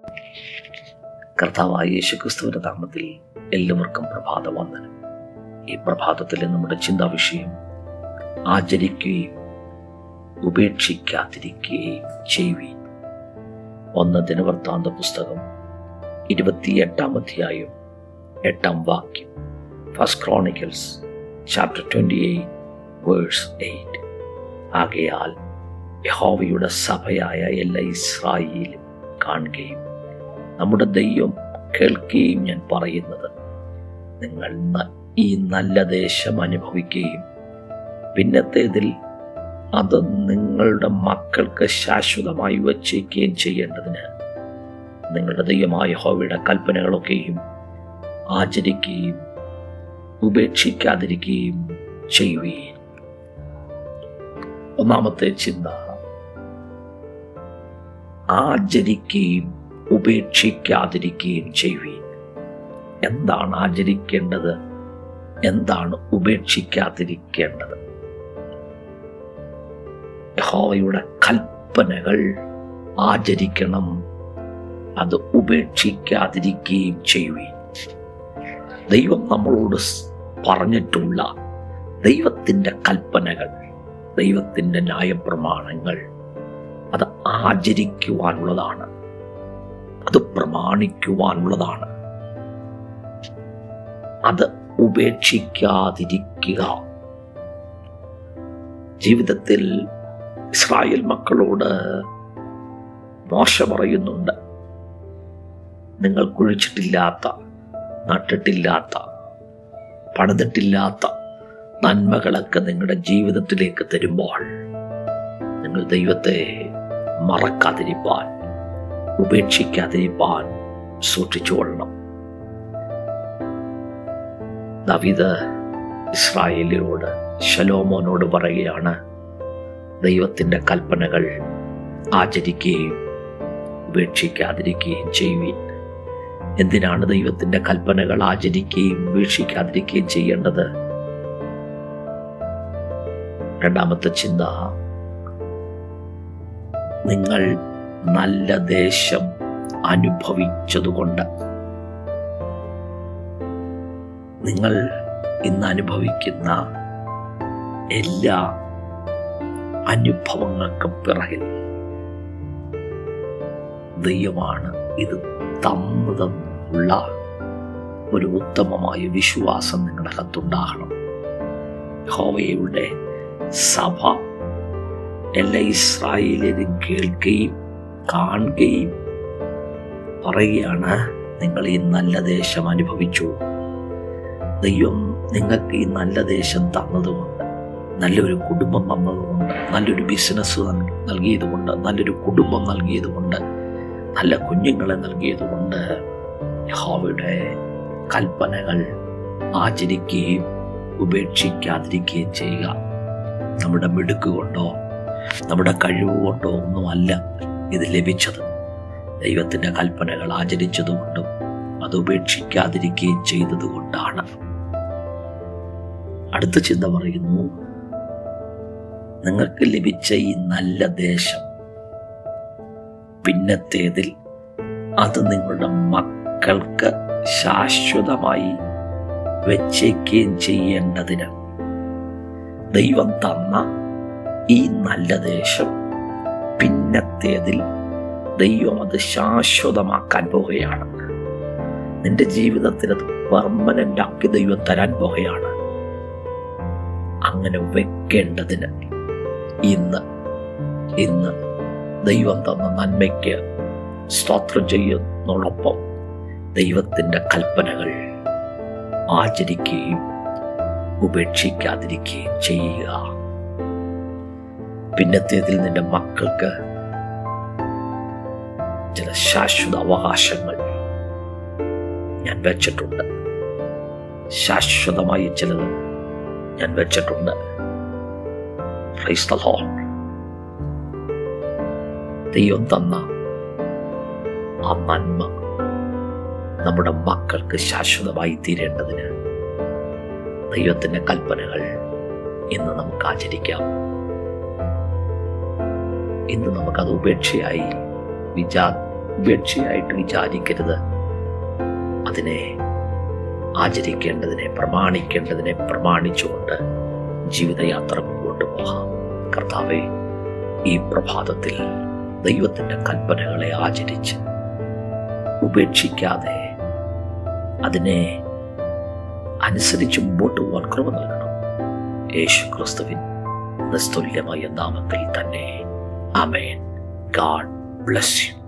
കർത്താവായ യേശുക്രിസ്തുവിന്റെ നാമത്തിൽ എല്ലാവർക്കും പ്രഭാത വന്ദനം ഈ പ്രഭാതത്തിലെ നമ്മുടെ ചിന്താ വിഷയം ആചരിക്കുകയും ഉപേക്ഷിക്കാതിരിക്കുകയും ചെയ്യുവീൻ ഒന്ന് ദിനവൃത്താന്ത പുസ്തകം ഇരുപത്തിയെട്ടാം അധ്യായം എട്ടാം വാക്യം first chronicles chapter twenty eight verse eight ആകയാൽ യഹോവയുടെ സഭയായ എല്ലാ ഇസ്രായേലും കാണുകയും നമ്മുടെ ദൈവം കേൾക്കുകയും ഞാൻ പറയുന്നത് നിങ്ങൾ ന- ഈ നല്ല ദേശം അനുഭവിക്കുകയും പിന്നത്തേതിൽ അത് നിങ്ങളുടെ മക്കൾക്ക് ശാശ്വതമായി വച്ചേക്കുകയും ചെയ്യേണ്ടതിന് നിങ്ങളുടെ ദൈവമായ ഹോവയുടെ കൽപ്പനകളൊക്കെയും ആചരിക്കുകയും ഉപേക്ഷിക്കാതിരിക്കുകയും ചെയ്യുകയും ഒന്നാമത്തെ ചിന്ത ആചരിക്കുകയും ഉപേക്ഷിക്കാതിരിക്കുകയും ചെയ്യുവീൻ എന്താണ് ആചരിക്കേണ്ടത് എന്താണ് ഉപേക്ഷിക്കാതിരിക്കേണ്ടത് യഹോവയുടെ കൽപ്പനകൾ ആചരിക്കണം അത് ഉപേക്ഷിക്കാതിരിക്കുകയും ചെയ്യുവീൻ ദൈവം നമ്മളോട് സ് പറഞ്ഞിട്ടുള്ള ദൈവത്തിൻ്റെ കൽപ്പനകൾ ദൈവത്തിൻ്റെ ന്യായപ്രമാണങ്ങൾ അത് ആചരിക്കുവാനുള്ളതാണ് അത് പ്രമാണിക്കുവാനുള്ളതാണ് അത് ഉപേക്ഷിക്കാതിരിക്കുക ജീവിതത്തിൽ ഇസ്രായേൽ മക്കളോട് മോശ പറയുന്നുണ്ട് നിങ്ങൾ കുഴിച്ചിട്ടില്ലാത്ത നട്ടിട്ടില്ലാത്ത പണിതിട്ടില്ലാത്ത നന്മകളൊക്കെ നിങ്ങളുടെ ജീവിതത്തിലേക്ക് തരുമ്പോൾ നിങ്ങൾ ദൈവത്തെ മറക്കാതിരിപ്പാൻ ഉപേക്ഷിക്കാതിരിപ്പാൻ സൂക്ഷിച്ചുകൊള്ളണം ദാവീദ് ഇസ്രായേലിനോട് ശലോമോനോട് പറയുകയാണ് ദൈവത്തിൻ്റെ കൽപ്പനകൾ ആചരിക്കുകയും ഉപേക്ഷിക്കാതിരിക്കുകയും ചെയ്യുകയും എന്തിനാണ് ദൈവത്തിൻ്റെ കൽപ്പനകൾ ആചരിക്കുകയും ഉപേക്ഷിക്കാതിരിക്കുകയും ചെയ്യേണ്ടത് രണ്ടാമത്തെ ചിന്ത നിങ്ങൾ നല്ല ദേശം അനുഭവിച്ചതുകൊണ്ട് നിങ്ങൾ ഇന്ന് അനുഭവിക്കുന്ന എല്ലാ അനുഭവങ്ങൾക്കും പിറകിൽ ദൈവമാണ് ഇത് തന്നതെന്നുള്ള ഒരു ഉത്തമമായ വിശ്വാസം നിങ്ങളുടെ അകത്തുണ്ടാകണം ഹോവയുടെ സഭ എല്ലാ ഇസ്രായേലിലും കേൾക്കുകയും കാണുകയും പറയുകയാണ് നിങ്ങൾ ഈ നല്ല ദേശം അനുഭവിച്ചു ദൈവം നിങ്ങൾക്ക് ഈ നല്ല ദേശം തന്നതുകൊണ്ട് നല്ലൊരു കുടുംബം തന്നതുകൊണ്ട് നല്ലൊരു ബിസിനസ് നൽകിയതുകൊണ്ട് നല്ലൊരു കുടുംബം നൽകിയതുകൊണ്ട് നല്ല കുഞ്ഞുങ്ങളെ നൽകിയതുകൊണ്ട് യഹോവയുടെ കൽപ്പനകൾ ആചരിക്കുകയും ഉപേക്ഷിക്കാതിരിക്കുകയും ചെയ്യുക നമ്മുടെ മിടുക്ക് കൊണ്ടോ നമ്മുടെ കഴിവ് കൊണ്ടോ ഒന്നുമല്ല ഇത് ലഭിച്ചത് ദൈവത്തിൻ്റെ കൽപ്പനകൾ ആചരിച്ചതുകൊണ്ടും അത് ഉപേക്ഷിക്കാതിരിക്കുകയും ചെയ്തതുകൊണ്ടാണ് അടുത്ത ചിന്ത പറയുന്നു നിങ്ങൾക്ക് ലഭിച്ച ഈ നല്ല ദേശം പിന്നത്തേതിൽ അത് നിങ്ങളുടെ മക്കൾക്ക് ശാശ്വതമായി വെച്ചേക്കുകയും ചെയ്യേണ്ടതിന് ദൈവം തന്ന ഈ നല്ല ദേശം പിന്നത്തേതിൽ ദൈവം അത് ശാശ്വതമാക്കാൻ പോവുകയാണ് നിന്റെ ജീവിതത്തിൽ അത് പെർമനന്റ് ആക്കി ദൈവം തരാൻ പോവുകയാണ് അങ്ങനെ വെക്കേണ്ടതിന് ഇന്ന് ഇന്ന് ദൈവം തന്ന നന്മയ്ക്ക് സ്തോത്രം ചെയ്യുന്നതോടൊപ്പം ദൈവത്തിൻ്റെ കൽപ്പനകൾ ആചരിക്കുകയും ഉപേക്ഷിക്കാതിരിക്കുകയും ചെയ്യുക പിന്നത്തേതിൽ നിന്റെ മക്കൾക്ക് ചില ശാശ്വത അവകാശങ്ങൾ ഞാൻ വെച്ചിട്ടുണ്ട് ശാശ്വതമായി ചിലത് ഞാൻ വെച്ചിട്ടുണ്ട് Praise the Lord. ദൈവം തന്ന ആ നന്മ നമ്മുടെ മക്കൾക്ക് ശാശ്വതമായി തീരേണ്ടതിന് ദൈവത്തിന്റെ കൽപ്പനകൾ ഇന്ന് നമുക്ക് ആചരിക്കാം ഇന്ന് നമുക്കത് ഉപേക്ഷയായി വിചാ ഉപേക്ഷയായിട്ട് വിചാരിക്കരുത് അതിനെ ആചരിക്കേണ്ടതിനെ പ്രമാണിക്കേണ്ടതിനെ പ്രമാണിച്ചുകൊണ്ട് ജീവിതയാത്ര മുമ്പോട്ട് പോകാം കർത്താവെ ഈ പ്രഭാതത്തിൽ ദൈവത്തിൻ്റെ കൽപ്പനകളെ ആചരിച്ച് ഉപേക്ഷിക്കാതെ അതിനെ അനുസരിച്ച് മുമ്പോട്ട് പോകാൻ കൃപ നൽകണം യേശു ക്രിസ്തുവിൻ നിസ്തുല്യമായ നാമത്തിൽ തന്നെ അമേൻ ഗാഡ് ബ്ലസ് യു